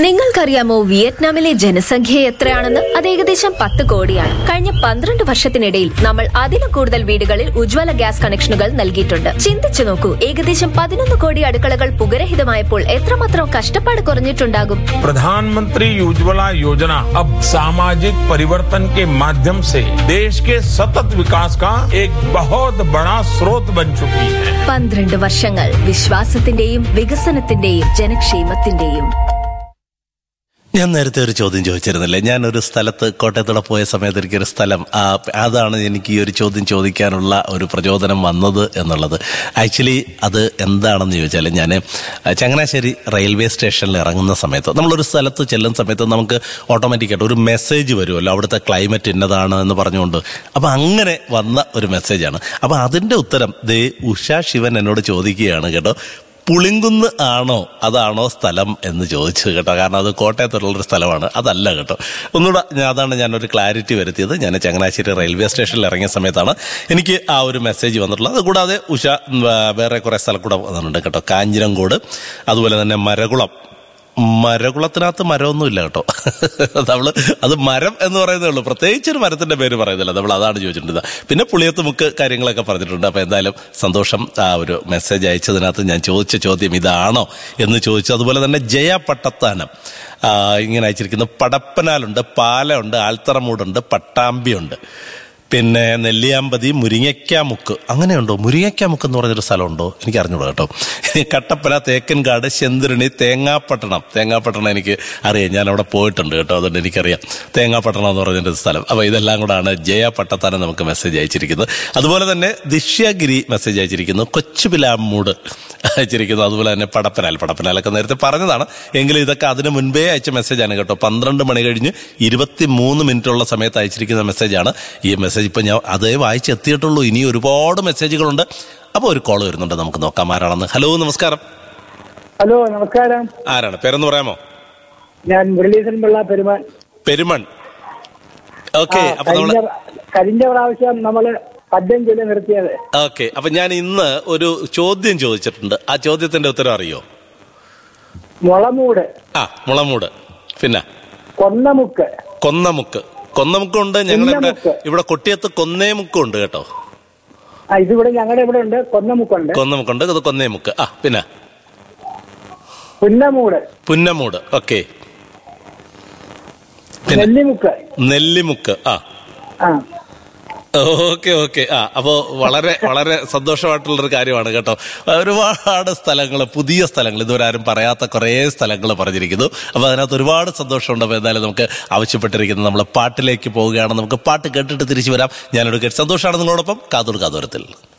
നിങ്ങൾക്കറിയാമോ വിയറ്റ്നാമിലെ ജനസംഖ്യ എത്രയാണെന്ന് അത് ഏകദേശം പത്ത് കോടിയാണ് കഴിഞ്ഞ പന്ത്രണ്ട് വർഷത്തിനിടയിൽ നമ്മൾ അതിലും കൂടുതൽ വീടുകളിൽ ഉജ്ജ്വല ഗ്യാസ് കണക്ഷനുകൾ നൽകിയിട്ടുണ്ട് ചിന്തിച്ചു നോക്കൂ ഏകദേശം പതിനൊന്ന് കോടി അടുക്കളകൾ പുകരഹിതമായപ്പോൾ എത്രമാത്രം കഷ്ടപ്പാട് കുറഞ്ഞിട്ടുണ്ടാകും प्रधानमंत्री उज्ज्वला योजना अब सामाजिक परिवर्तन के माध्यम से देश के सतत विकास का एक बहुत बड़ा स्रोत बन चुकी है പന്ത്രണ്ട് വർഷങ്ങൾ വിശ്വാസത്തിന്റെയും വികസനത്തിന്റെയും ജനക്ഷേമത്തിന്റെയും ഞാൻ നേരത്തെ ഒരു ചോദ്യം ചോദിച്ചിരുന്നില്ലേ ഞാൻ ഒരു സ്ഥലത്ത് കോട്ടയത്തൂടെ പോയ സമയത്ത് എനിക്കൊരു സ്ഥലം ആ, അതാണ് എനിക്ക് ഈ ഒരു ചോദ്യം ചോദിക്കാനുള്ള ഒരു പ്രചോദനം വന്നത് എന്നുള്ളത് ആക്ച്വലി അത് എന്താണെന്ന് ചോദിച്ചാൽ ഞാൻ ചങ്ങനാശ്ശേരി റെയിൽവേ സ്റ്റേഷനിൽ ഇറങ്ങുന്ന സമയത്ത് നമ്മളൊരു സ്ഥലത്ത് ചെല്ലുന്ന സമയത്ത് നമുക്ക് ഓട്ടോമാറ്റിക്കായിട്ട് ഒരു മെസ്സേജ് വരുമല്ലോ അവിടുത്തെ ക്ലൈമറ്റ് ഇന്നതാണ് എന്ന് പറഞ്ഞുകൊണ്ട് അപ്പം അങ്ങനെ വന്ന ഒരു മെസ്സേജാണ് അപ്പം അതിൻ്റെ ഉത്തരം ദേ ഉഷ ശിവൻ എന്നോട് ചോദിക്കുകയാണ് കേട്ടോ പുളിങ്കുന്ന് ആണോ അതാണോ സ്ഥലം എന്ന് ചോദിച്ചു കേട്ടോ കാരണം അത് കോട്ടയത്തുള്ളൊരു സ്ഥലമാണ് അതല്ല കേട്ടോ ഒന്നുകൂടെ ഞാൻ- അതാണ് ഞാനൊരു ക്ലാരിറ്റി വരുത്തിയത് ഞാൻ ചങ്ങനാശ്ശേരി റെയിൽവേ സ്റ്റേഷനിൽ ഇറങ്ങിയ സമയത്താണ് എനിക്ക് ആ ഒരു മെസ്സേജ് വന്നിട്ടുള്ളത് അതുകൂടാതെ ഉഷ ഉം, ആ, വേറെ കുറേ സ്ഥലം കൂടെ വന്നിട്ടുണ്ട് കേട്ടോ കാഞ്ഞിരങ്കോട് അതുപോലെ തന്നെ മരകുളം മരകുളത്തിനകത്ത് മരമൊന്നുമില്ല കേട്ടോ നമ്മള് അത് മരം എന്ന് പറയുന്നേ ഉള്ളൂ പ്രത്യേകിച്ച് ഒരു മരത്തിന്റെ പേര് പറയുന്നില്ല നമ്മൾ അതാണ് ചോദിച്ചിട്ടുണ്ട് പിന്നെ പുളിയത്ത് മുക്ക് കാര്യങ്ങളൊക്കെ പറഞ്ഞിട്ടുണ്ട് അപ്പൊ എന്തായാലും സന്തോഷം ആ ഒരു മെസ്സേജ് അയച്ചതിനകത്ത് ഞാൻ ചോദിച്ച ചോദ്യം ഇതാണോ എന്ന് ചോദിച്ചു അതുപോലെ തന്നെ ജയ പട്ടത്താനം ആ, ഇങ്ങനെ അയച്ചിരിക്കുന്നു പടപ്പനാലുണ്ട് പാലമുണ്ട് ആൽത്തറമൂടുണ്ട് പട്ടാമ്പിയുണ്ട് പിന്നെ നെല്ലിയാമ്പതി മുരിങ്ങയ്ക്കാമുക്ക് അങ്ങനെയുണ്ടോ മുരിങ്ങയ്ക്കാമുക്ക് എന്ന് പറഞ്ഞൊരു സ്ഥലമുണ്ടോ എനിക്ക് അറിഞ്ഞൂടാ കേട്ടോ കട്ടപ്പന തേക്കൻകാട് ചെന്തിരണി തേങ്ങാപ്പട്ടണം തേങ്ങാപ്പട്ടണം എനിക്ക് അറിയാം ഞാൻ അവിടെ പോയിട്ടുണ്ട് കേട്ടോ അതുകൊണ്ട് എനിക്കറിയാം തേങ്ങാപ്പട്ടണം എന്ന് പറഞ്ഞൊരു സ്ഥലം അപ്പൊ ഇതെല്ലാം കൂടാണ് ജയ പട്ടത്താനം നമുക്ക് മെസ്സേജ് അയച്ചിരിക്കുന്നത് അതുപോലെ തന്നെ ദിഷ്യഗിരി മെസ്സേജ് അയച്ചിരിക്കുന്നു കൊച്ചുപിലാമൂട് അയച്ചിരിക്കുന്നു അതുപോലെ തന്നെ പടപ്പനാൽ പടപ്പനാലൊക്കെ നേരത്തെ പറഞ്ഞതാണ് എങ്കിലും ഇതൊക്കെ അതിന് മുൻപേ അയച്ച മെസ്സേജാണ് കേട്ടോ പന്ത്രണ്ട് മണി കഴിഞ്ഞ് ഇരുപത്തി മൂന്ന് മിനിറ്റുള്ള സമയത്ത് അയച്ചിരിക്കുന്ന മെസ്സേജാണ് ഈ മെസ്സേജ് ഇപ്പൊ ഞാൻ അതേ വായിച്ചെത്തിയിട്ടുള്ളൂ ഇനി ഒരുപാട് മെസ്സേജുകളുണ്ട് അപ്പോൾ ഒരു കോൾ വരുന്നുണ്ട് നമുക്ക് നോക്കാം ആരാണെന്ന് ഹലോ നമസ്കാരം ഹലോ നമസ്കാരം ആരാണ് പേരെന്ന് പറയാമോ ഞാൻ മുരളീധരൻ പിള്ള പെരുമാൻ പെരുമൺ ഓക്കെ ആ, അപ്പൊ നമ്മള് കഴിഞ്ഞ കഴിഞ്ഞ പ്രാവശ്യം നമ്മള് പദ്യം ചൊല്ലി നിർത്തിയത് ഓക്കെ അപ്പൊ ഞാൻ ഇന്ന് ഒരു ചോദ്യം ചോദിച്ചിട്ടുണ്ട് ആ ചോദ്യത്തിന്റെ ഉത്തരം അറിയോ മുളമൂട് ആ മുളമൂട് പിന്നെ കൊന്നമുക്ക് കൊന്നമുക്ക് കൊന്നമുക്കുണ്ട് ഞങ്ങളിവിടെ കൊന്നമുക്ക്. ഇവിടെ കൊട്ടിയത്ത് കൊന്നേമുക്കുണ്ട് കേട്ടോ ആ ഇതിവിടെ ഞങ്ങളുടെ ഇവിടെ ഉണ്ട് കൊന്നമുക്കുണ്ട് കൊന്നമുക്കുണ്ട് അത് കൊന്നേമുക്ക് ആ പിന്നെ പുന്നമൂട് പുന്നമൂട് ഓക്കെ പിന്നെ നെല്ലിമുക്ക് നെല്ലിമുക്ക് ആ ആ ഓക്കെ ഓക്കെ ആ അപ്പോ വളരെ വളരെ സന്തോഷമായിട്ടുള്ളൊരു കാര്യമാണ് കേട്ടോ ഒരുപാട് സ്ഥലങ്ങൾ പുതിയ സ്ഥലങ്ങൾ ഇതുവരെ ആരും പറയാത്ത കുറേ സ്ഥലങ്ങൾ പറഞ്ഞിരിക്കുന്നു അപ്പൊ അതിനകത്ത് ഒരുപാട് സന്തോഷമുണ്ട് അപ്പൊ എന്തായാലും നമുക്ക് ആവശ്യപ്പെട്ടിരിക്കുന്നത് നമ്മൾ പാട്ടിലേക്ക് പോവുകയാണ് നമുക്ക് പാട്ട് കേട്ടിട്ട് തിരിച്ചു വരാം ഞാനൊരു സന്തോഷമാണ് നിങ്ങളോടൊപ്പം കാതൂർ കാതൂരത്തിൽ